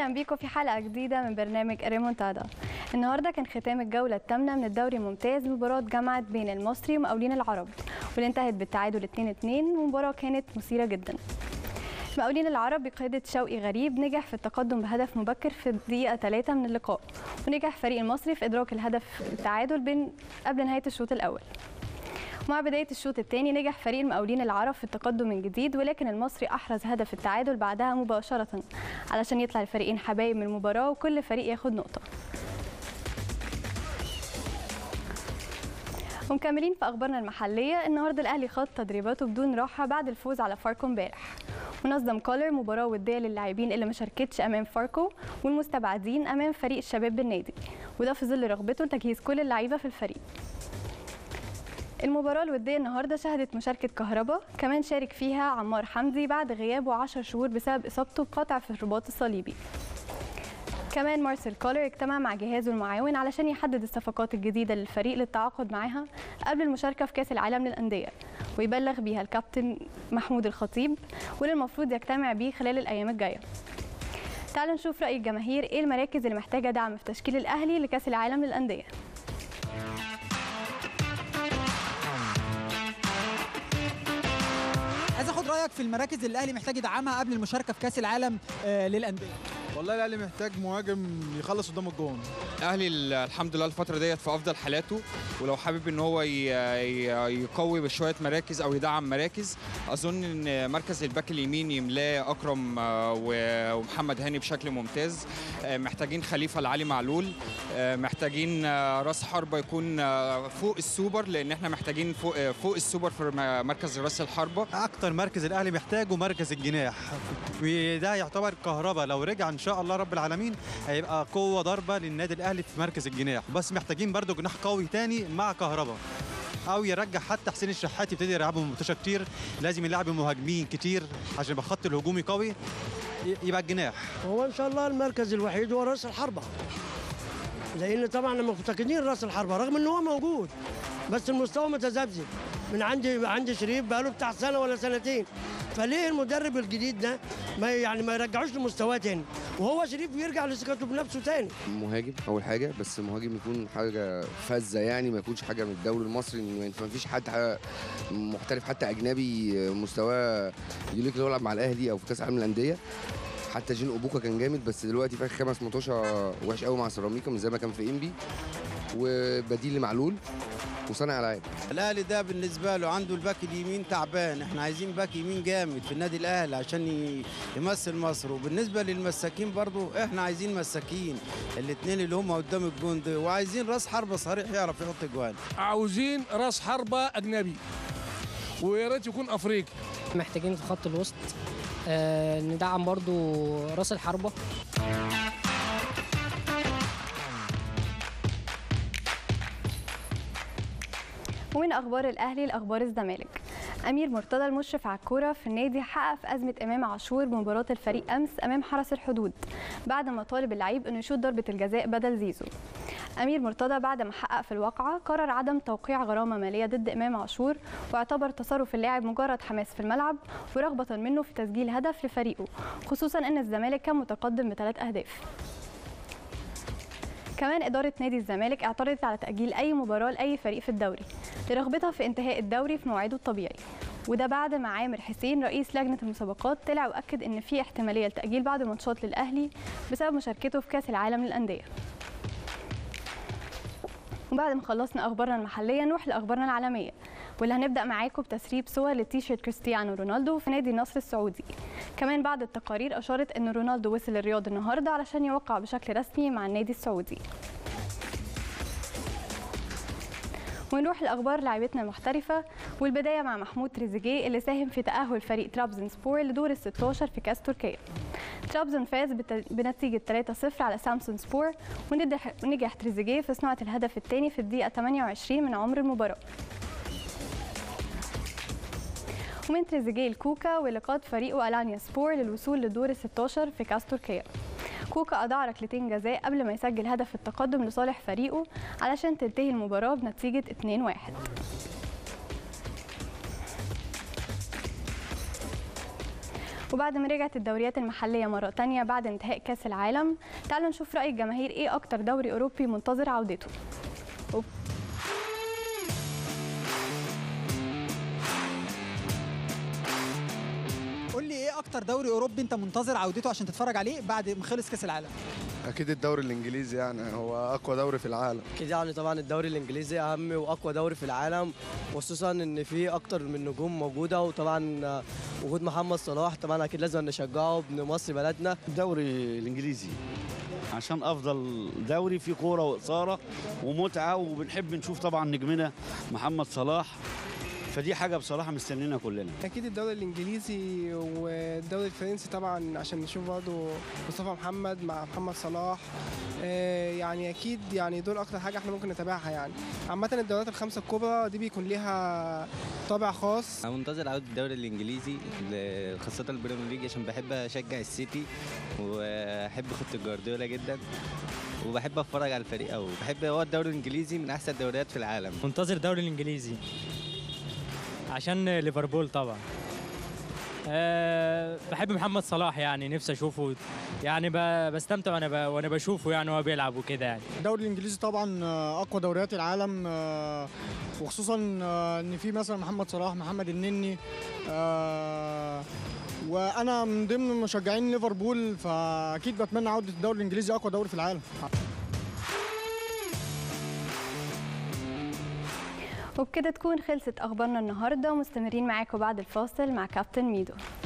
اهلا بيكم في حلقه جديده من برنامج ريمونتادا النهارده كان ختام الجوله الثامنه من الدوري الممتاز مباراه جمعت بين المصري ومقاولين العرب واللي انتهت بالتعادل 2-2 ومباراه كانت مثيره جدا مقاولين العرب بقيادة شوقي غريب نجح في التقدم بهدف مبكر في الدقيقة 3 من اللقاء ونجح فريق المصري في إدراك الهدف التعادل بين قبل نهاية الشوط الأول مع بداية الشوط الثاني نجح فريق المقاولين العرب في التقدم من جديد ولكن المصري أحرز هدف التعادل بعدها مباشرة علشان يطلع الفريقين حبايب من المباراة وكل فريق ياخد نقطة ومكملين في اخبارنا المحليه النهارده الاهلي خاض تدريباته بدون راحه بعد الفوز على فاركو امبارح ونظم كولر مباراه وديه للاعبين اللي ما شاركتش امام فاركو والمستبعدين امام فريق الشباب بالنادي وده في ظل رغبته لتجهيز كل اللعيبه في الفريق المباراة الودية النهاردة شهدت مشاركة كهربا كمان شارك فيها عمار حمدي بعد غيابه 10 شهور بسبب إصابته بقطع في الرباط الصليبي كمان مارسيل كولر اجتمع مع جهازه المعاون علشان يحدد الصفقات الجديدة للفريق للتعاقد معاها قبل المشاركة في كأس العالم للأندية ويبلغ بيها الكابتن محمود الخطيب واللي المفروض يجتمع بيه خلال الأيام الجاية تعالوا نشوف رأي الجماهير ايه المراكز اللي محتاجة دعم في تشكيل الأهلي لكأس العالم للأندية عايز اخد رايك في المراكز اللي الاهلي محتاج يدعمها قبل المشاركه في كاس العالم آه، للانديه والله الاهلي محتاج مهاجم يخلص قدام الجون الاهلي ال- الحمد لله الفتره ديت في افضل حالاته ولو حابب ان هو ي- ي- يقوي بشويه مراكز او يدعم مراكز اظن ان مركز الباك اليمين يملاه اكرم آه، و- ومحمد هاني بشكل ممتاز آه، محتاجين خليفه العلي معلول آه، محتاجين آه، راس حربه يكون آه، فوق السوبر لان احنا محتاجين فوق آه، فوق السوبر في م- مركز راس الحربه اكتر مركز الاهلي محتاجه مركز الجناح وده يعتبر كهربا لو رجع ان شاء الله رب العالمين هيبقى قوه ضربه للنادي الاهلي في مركز الجناح بس محتاجين برضو جناح قوي تاني مع كهربا او يرجع حتى حسين الشحات يبتدي يلعبوا منتشر كتير لازم يلعب مهاجمين كتير عشان يبقى خط الهجومي قوي ي- يبقى الجناح هو ان شاء الله المركز الوحيد هو راس الحربه لان طبعا احنا مفتقدين راس الحربه رغم ان هو موجود بس المستوى متذبذب من عندي عندي شريف بقاله بتاع سنه ولا سنتين فليه المدرب الجديد ده ما يعني ما يرجعوش لمستواه تاني وهو شريف يرجع لثقته بنفسه تاني مهاجم اول حاجه بس مهاجم يكون حاجه فذه يعني ما يكونش حاجه من الدوري المصري ما ما فيش حد ح- محترف حتى اجنبي مستواه يليق اللي هو يلعب مع الاهلي او في كاس العالم للانديه حتى جين اوبوكا كان جامد بس دلوقتي في آخر خمس ماتشات وحش قوي مع سيراميكا مش زي ما كان في انبي وبديل لمعلول وصانع العاب الاهلي ده بالنسبه له عنده الباك اليمين تعبان احنا عايزين باك يمين جامد في النادي الاهلي عشان ي- يمثل مصر وبالنسبه للمساكين برضو احنا عايزين مساكين الاثنين اللي هم قدام الجون ده وعايزين راس حربه صريح يعرف يحط اجوان عاوزين راس حربة أجنبي ويا ريت يكون أفريقي محتاجين في خط الوسط آه ندعم برضو راس الحربة ومن اخبار الاهلي لاخبار الزمالك امير مرتضى المشرف على الكوره في النادي حقق في ازمه امام عاشور بمباراه الفريق امس امام حرس الحدود بعد ما طالب اللعيب انه يشوط ضربه الجزاء بدل زيزو امير مرتضى بعد ما حقق في الواقعه قرر عدم توقيع غرامه ماليه ضد امام عاشور واعتبر تصرف اللاعب مجرد حماس في الملعب ورغبه منه في تسجيل هدف لفريقه خصوصا ان الزمالك كان متقدم بثلاث اهداف كمان إدارة نادي الزمالك اعترضت على تأجيل أي مباراة لأي فريق في الدوري لرغبتها في انتهاء الدوري في موعده الطبيعي وده بعد ما عامر حسين رئيس لجنة المسابقات طلع وأكد إن في احتمالية لتأجيل بعض الماتشات للأهلي بسبب مشاركته في كأس العالم للأندية وبعد ما خلصنا أخبارنا المحلية نروح لأخبارنا العالمية واللي هنبدأ معاكم بتسريب صور لتيشيرت كريستيانو رونالدو في نادي النصر السعودي كمان بعض التقارير أشارت أن رونالدو وصل الرياض النهاردة علشان يوقع بشكل رسمي مع النادي السعودي ونروح لاخبار لاعبتنا المحترفه والبدايه مع محمود تريزيجيه اللي ساهم في تاهل فريق ترابزون سبور لدور ال 16 في كاس تركيا ترابزون فاز بت- بنتيجه 3-0 على سامسون سبور ونجح ونجح تريزيجيه في صناعه الهدف الثاني في الدقيقه 28 من عمر المباراه ومن تريزيجيه الكوكا واللي قاد فريقه الانيا سبور للوصول لدور ال 16 في كاس تركيا كوكا أضاع ركلتين جزاء قبل ما يسجل هدف التقدم لصالح فريقه علشان تنتهي المباراة بنتيجة 2-1 وبعد ما رجعت الدوريات المحلية مرة تانية بعد انتهاء كأس العالم تعالوا نشوف رأي الجماهير إيه أكتر دوري أوروبي منتظر عودته أوب. قول لي ايه اكتر دوري اوروبي انت منتظر عودته عشان تتفرج عليه بعد ما خلص كاس العالم اكيد الدوري الانجليزي يعني هو اقوى دوري في العالم اكيد يعني طبعا الدوري الانجليزي اهم واقوى دوري في العالم خصوصا ان فيه اكتر من نجوم موجوده وطبعا وجود محمد صلاح طبعا اكيد لازم نشجعه ابن مصر بلدنا الدوري الانجليزي عشان افضل دوري فيه كوره واثاره ومتعه وبنحب نشوف طبعا نجمنا محمد صلاح فدي حاجه بصراحه مستنينا كلنا اكيد الدوري الانجليزي والدوري الفرنسي طبعا عشان نشوف برضه مصطفى محمد مع محمد صلاح آه، يعني اكيد يعني دول اكتر حاجه احنا ممكن نتابعها يعني عامه الدوريات الخمسه الكبرى دي بيكون ليها طابع خاص انا منتظر عوده الدوري الانجليزي ل- خاصه البريمير ليج عشان بحب اشجع السيتي واحب خطه جوارديولا جدا وبحب اتفرج على الفريق قوي بحب هو الدوري الانجليزي من احسن الدوريات في العالم منتظر الدوري الانجليزي عشان ليفربول طبعا أه بحب محمد صلاح يعني نفسي اشوفه يعني ب- بستمتع وانا ب- وانا بشوفه يعني وهو بيلعب وكده يعني الدوري الانجليزي طبعا آه، اقوى دوريات العالم آه، وخصوصا آه، ان في مثلا محمد صلاح محمد النني آه، وانا من ضمن مشجعين ليفربول فاكيد بتمنى عوده الدوري الانجليزي اقوى دوري في العالم وبكده تكون خلصت أخبارنا النهاردة ومستمرين معاكم بعد الفاصل مع كابتن ميدو